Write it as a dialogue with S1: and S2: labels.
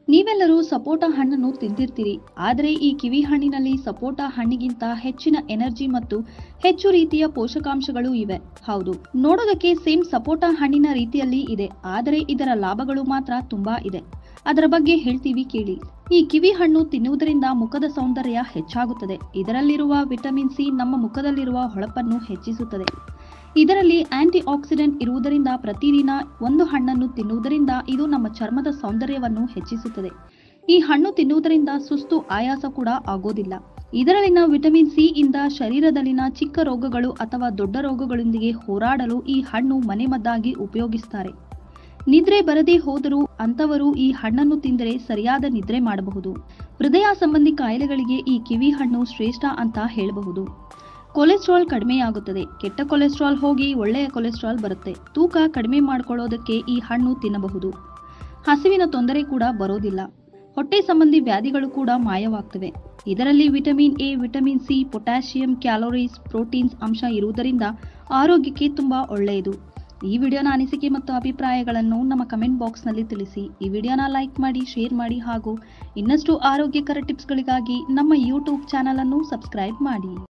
S1: ನೀವೆಲ್ಲರೂ ಸಪೋಟ ಹಣ್ಣನ್ನು ತಿಂದಿರ್ತೀರಿ ಆದರೆ ಈ ಕಿವಿ ಹಣ್ಣಿನಲ್ಲಿ ಸಪೋಟ ಹಣ್ಣಿಗಿಂತ ಹೆಚ್ಚಿನ ಎನರ್ಜಿ ಮತ್ತು ಹೆಚ್ಚು ರೀತಿಯ ಪೋಷಕಾಂಶಗಳು ಇವೆ ಹೌದು ನೋಡೋದಕ್ಕೆ ಸೇಮ್ ಸಪೋಟ ಹಣ್ಣಿನ ರೀತಿಯಲ್ಲಿ ಇದೆ ಆದರೆ ಇದರ ಲಾಭಗಳು ಮಾತ್ರ ತುಂಬಾ ಇದೆ ಅದರ ಬಗ್ಗೆ ಹೇಳ್ತೀವಿ ಕೇಳಿ ಈ ಕಿವಿ ಹಣ್ಣು ತಿನ್ನುವುದರಿಂದ ಮುಖದ ಸೌಂದರ್ಯ ಹೆಚ್ಚಾಗುತ್ತದೆ ಇದರಲ್ಲಿರುವ ವಿಟಮಿನ್ ಸಿ ನಮ್ಮ ಮುಖದಲ್ಲಿರುವ ಹೊಳಪನ್ನು ಹೆಚ್ಚಿಸುತ್ತದೆ ಇದರಲ್ಲಿ ಆಂಟಿ ಆಕ್ಸಿಡೆಂಟ್ ಇರುವುದರಿಂದ ಪ್ರತಿದಿನ ಒಂದು ಹಣ್ಣನ್ನು ತಿನ್ನುವುದರಿಂದ ಇದು ನಮ್ಮ ಚರ್ಮದ ಸೌಂದರ್ಯವನ್ನು ಹೆಚ್ಚಿಸುತ್ತದೆ ಈ ಹಣ್ಣು ತಿನ್ನುವುದರಿಂದ ಸುಸ್ತು ಆಯಾಸ ಕೂಡ ಆಗೋದಿಲ್ಲ ಇದರಲ್ಲಿನ ವಿಟಮಿನ್ ಸಿ ಇಂದ ಶರೀರದಲ್ಲಿನ ಚಿಕ್ಕ ರೋಗಗಳು ಅಥವಾ ದೊಡ್ಡ ರೋಗಗಳೊಂದಿಗೆ ಹೋರಾಡಲು ಈ ಹಣ್ಣು ಮನೆಮದ್ದಾಗಿ ಉಪಯೋಗಿಸ್ತಾರೆ ನಿದ್ರೆ ಬರದೇ ಹೋದರೂ ಅಂತವರು ಈ ಹಣ್ಣನ್ನು ತಿಂದರೆ ಸರಿಯಾದ ನಿದ್ರೆ ಮಾಡಬಹುದು ಹೃದಯ ಸಂಬಂಧಿ ಕಾಯಿಲೆಗಳಿಗೆ ಈ ಕಿವಿ ಹಣ್ಣು ಶ್ರೇಷ್ಠ ಅಂತ ಹೇಳಬಹುದು ಕೊಲೆಸ್ಟ್ರಾಲ್ ಕಡಿಮೆಯಾಗುತ್ತದೆ ಕೆಟ್ಟ ಕೊಲೆಸ್ಟ್ರಾಲ್ ಹೋಗಿ ಒಳ್ಳೆಯ ಕೊಲೆಸ್ಟ್ರಾಲ್ ಬರುತ್ತೆ ತೂಕ ಕಡಿಮೆ ಮಾಡ್ಕೊಳ್ಳೋದಕ್ಕೆ ಈ ಹಣ್ಣು ತಿನ್ನಬಹುದು ಹಸಿವಿನ ತೊಂದರೆ ಕೂಡ ಬರೋದಿಲ್ಲ ಹೊಟ್ಟೆ ಸಂಬಂಧಿ ವ್ಯಾಧಿಗಳು ಕೂಡ ಮಾಯವಾಗ್ತವೆ ಇದರಲ್ಲಿ vitamin A vitamin C potassium calories proteins ಅಂಶ ಇರುವುದರಿಂದ ಆರೋಗ್ಯಕ್ಕೆ ತುಂಬಾ ಒಳ್ಳೆಯದು ಈ ವಿಡಿಯೋನ ಅನಿಸಿಕೆ ಮತ್ತು ಅಭಿಪ್ರಾಯಗಳನ್ನು ನಮ್ಮ ಕಮೆಂಟ್ ಬಾಕ್ಸ್ನಲ್ಲಿ ತಿಳಿಸಿ ಈ ವಿಡಿಯೋನ ಲೈಕ್ ಮಾಡಿ ಶೇರ್ ಮಾಡಿ ಹಾಗೂ ಇನ್ನಷ್ಟು ಆರೋಗ್ಯಕರ ಟಿಪ್ಸ್ಗಳಿಗಾಗಿ ನಮ್ಮ ಯೂಟ್ಯೂಬ್ ಚಾನಲ್ ಅನ್ನು ಸಬ್ಸ್ಕ್ರೈಬ್ ಮಾಡಿ